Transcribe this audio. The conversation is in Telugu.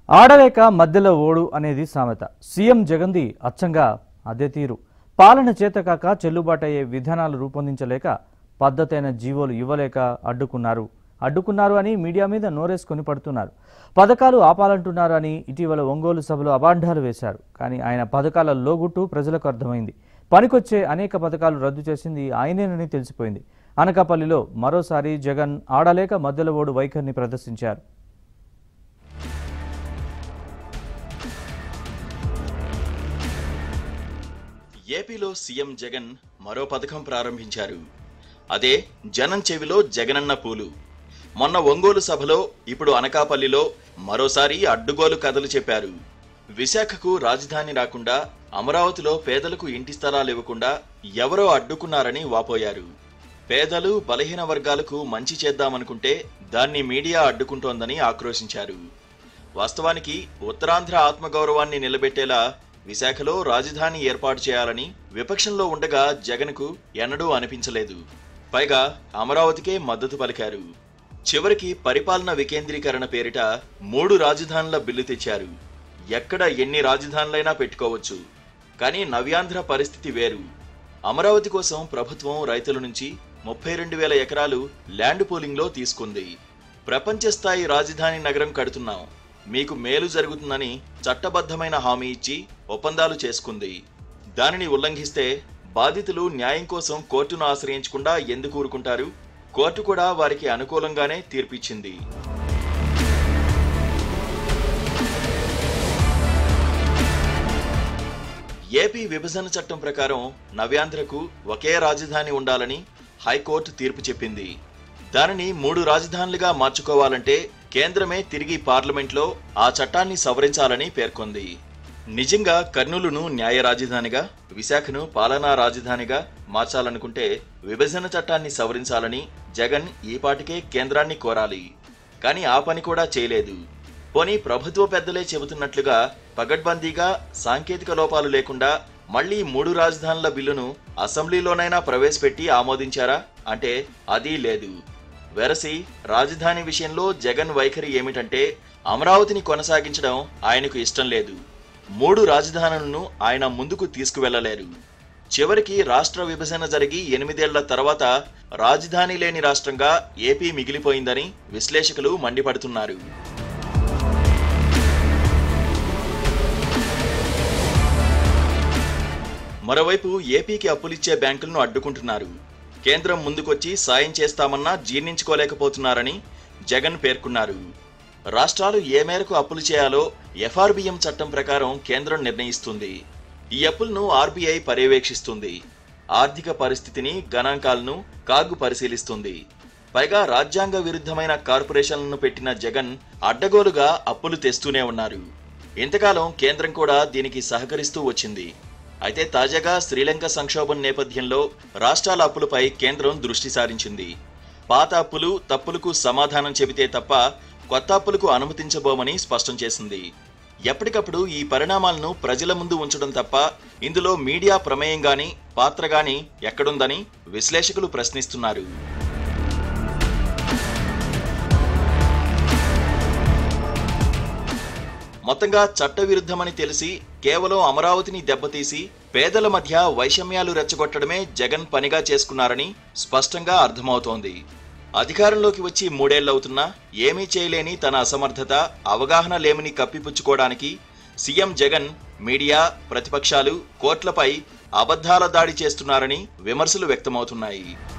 ఆడలేక మధ్యలో ఓడు అనేది సామెత సీఎం జగన్ది అచ్చంగా అదే తీరు పాలన చేతకాక చెల్లుబాటయ్యే విధానాలు రూపొందించలేక పద్ధతైన జీవోలు ఇవ్వలేక అడ్డుకున్నారు అడ్డుకున్నారు అని మీడియా మీద నోరేసుకొని పడుతున్నారు పథకాలు ఆపాలంటున్నారు అని ఇటీవల ఒంగోలు సభలో అబాండాలు వేశారు కానీ ఆయన పథకాల లోగుట్టు ప్రజలకు అర్థమైంది పనికొచ్చే అనేక పథకాలు రద్దు చేసింది ఆయనేనని తెలిసిపోయింది అనకాపల్లిలో మరోసారి జగన్ ఆడలేక మధ్యలో ఓడు వైఖరిని ప్రదర్శించారు ఏపీలో సీఎం జగన్ మరో పథకం ప్రారంభించారు అదే జనం చెవిలో జగనన్న పూలు మొన్న ఒంగోలు సభలో ఇప్పుడు అనకాపల్లిలో మరోసారి అడ్డుగోలు కథలు చెప్పారు విశాఖకు రాజధాని రాకుండా అమరావతిలో పేదలకు ఇంటి స్థలాలు ఇవ్వకుండా ఎవరో అడ్డుకున్నారని వాపోయారు పేదలు బలహీన వర్గాలకు మంచి చేద్దామనుకుంటే దాన్ని మీడియా అడ్డుకుంటోందని ఆక్రోశించారు వాస్తవానికి ఉత్తరాంధ్ర ఆత్మగౌరవాన్ని నిలబెట్టేలా విశాఖలో రాజధాని ఏర్పాటు చేయాలని విపక్షంలో ఉండగా జగన్కు ఎన్నడూ అనిపించలేదు పైగా అమరావతికే మద్దతు పలికారు చివరికి పరిపాలన వికేంద్రీకరణ పేరిట మూడు రాజధానుల బిల్లు తెచ్చారు ఎక్కడ ఎన్ని రాజధానులైనా పెట్టుకోవచ్చు కానీ నవ్యాంధ్ర పరిస్థితి వేరు అమరావతి కోసం ప్రభుత్వం రైతుల నుంచి ముప్పై రెండు వేల ఎకరాలు ల్యాండ్ పూలింగ్లో తీసుకుంది ప్రపంచ స్థాయి రాజధాని నగరం కడుతున్నాం మీకు మేలు జరుగుతుందని చట్టబద్ధమైన హామీ ఇచ్చి ఒప్పందాలు చేసుకుంది దానిని ఉల్లంఘిస్తే బాధితులు న్యాయం కోసం కోర్టును ఆశ్రయించకుండా ఎందుకు ఊరుకుంటారు కోర్టు కూడా వారికి అనుకూలంగానే తీర్పిచ్చింది ఏపీ విభజన చట్టం ప్రకారం నవ్యాంధ్రకు ఒకే రాజధాని ఉండాలని హైకోర్టు తీర్పు చెప్పింది దానిని మూడు రాజధానులుగా మార్చుకోవాలంటే కేంద్రమే తిరిగి పార్లమెంట్లో ఆ చట్టాన్ని సవరించాలని పేర్కొంది నిజంగా కర్నూలును న్యాయ రాజధానిగా విశాఖను పాలనా రాజధానిగా మార్చాలనుకుంటే విభజన చట్టాన్ని సవరించాలని జగన్ ఈపాటికే కేంద్రాన్ని కోరాలి కానీ ఆ పని కూడా చేయలేదు పోనీ ప్రభుత్వ పెద్దలే చెబుతున్నట్లుగా పగడ్బందీగా సాంకేతిక లోపాలు లేకుండా మళ్లీ మూడు రాజధానుల బిల్లును అసెంబ్లీలోనైనా ప్రవేశపెట్టి ఆమోదించారా అంటే అది లేదు వెరసి రాజధాని విషయంలో జగన్ వైఖరి ఏమిటంటే అమరావతిని కొనసాగించడం ఆయనకు ఇష్టం లేదు మూడు రాజధానులను ఆయన ముందుకు తీసుకువెళ్లలేరు చివరికి రాష్ట్ర విభజన జరిగి ఎనిమిదేళ్ల తర్వాత రాజధాని లేని రాష్ట్రంగా ఏపీ మిగిలిపోయిందని విశ్లేషకులు మండిపడుతున్నారు మరోవైపు ఏపీకి అప్పులిచ్చే బ్యాంకులను అడ్డుకుంటున్నారు కేంద్రం ముందుకొచ్చి సాయం చేస్తామన్నా జీర్ణించుకోలేకపోతున్నారని జగన్ పేర్కొన్నారు రాష్ట్రాలు ఏ మేరకు అప్పులు చేయాలో ఎఫ్ఆర్బిఎం చట్టం ప్రకారం కేంద్రం నిర్ణయిస్తుంది ఈ అప్పులను ఆర్బీఐ పర్యవేక్షిస్తుంది ఆర్థిక పరిస్థితిని గణాంకాలను కాగు పరిశీలిస్తుంది పైగా రాజ్యాంగ విరుద్ధమైన కార్పొరేషన్లను పెట్టిన జగన్ అడ్డగోలుగా అప్పులు తెస్తూనే ఉన్నారు ఇంతకాలం కేంద్రం కూడా దీనికి సహకరిస్తూ వచ్చింది అయితే తాజాగా శ్రీలంక సంక్షోభం నేపథ్యంలో రాష్ట్రాల అప్పులపై కేంద్రం దృష్టి సారించింది పాత అప్పులు తప్పులకు సమాధానం చెబితే తప్ప కొత్త అప్పులకు అనుమతించబోమని స్పష్టం చేసింది ఎప్పటికప్పుడు ఈ పరిణామాలను ప్రజల ముందు ఉంచడం తప్ప ఇందులో మీడియా ప్రమేయం గాని పాత్ర గాని ఎక్కడుందని విశ్లేషకులు ప్రశ్నిస్తున్నారు మొత్తంగా చట్టవిరుద్ధమని తెలిసి కేవలం అమరావతిని దెబ్బతీసి పేదల మధ్య వైషమ్యాలు రెచ్చగొట్టడమే జగన్ పనిగా చేసుకున్నారని స్పష్టంగా అర్థమవుతోంది అధికారంలోకి వచ్చి మూడేళ్లవుతున్నా ఏమీ చేయలేని తన అసమర్థత అవగాహన లేమిని కప్పిపుచ్చుకోవడానికి సీఎం జగన్ మీడియా ప్రతిపక్షాలు కోర్టులపై అబద్ధాల దాడి చేస్తున్నారని విమర్శలు వ్యక్తమవుతున్నాయి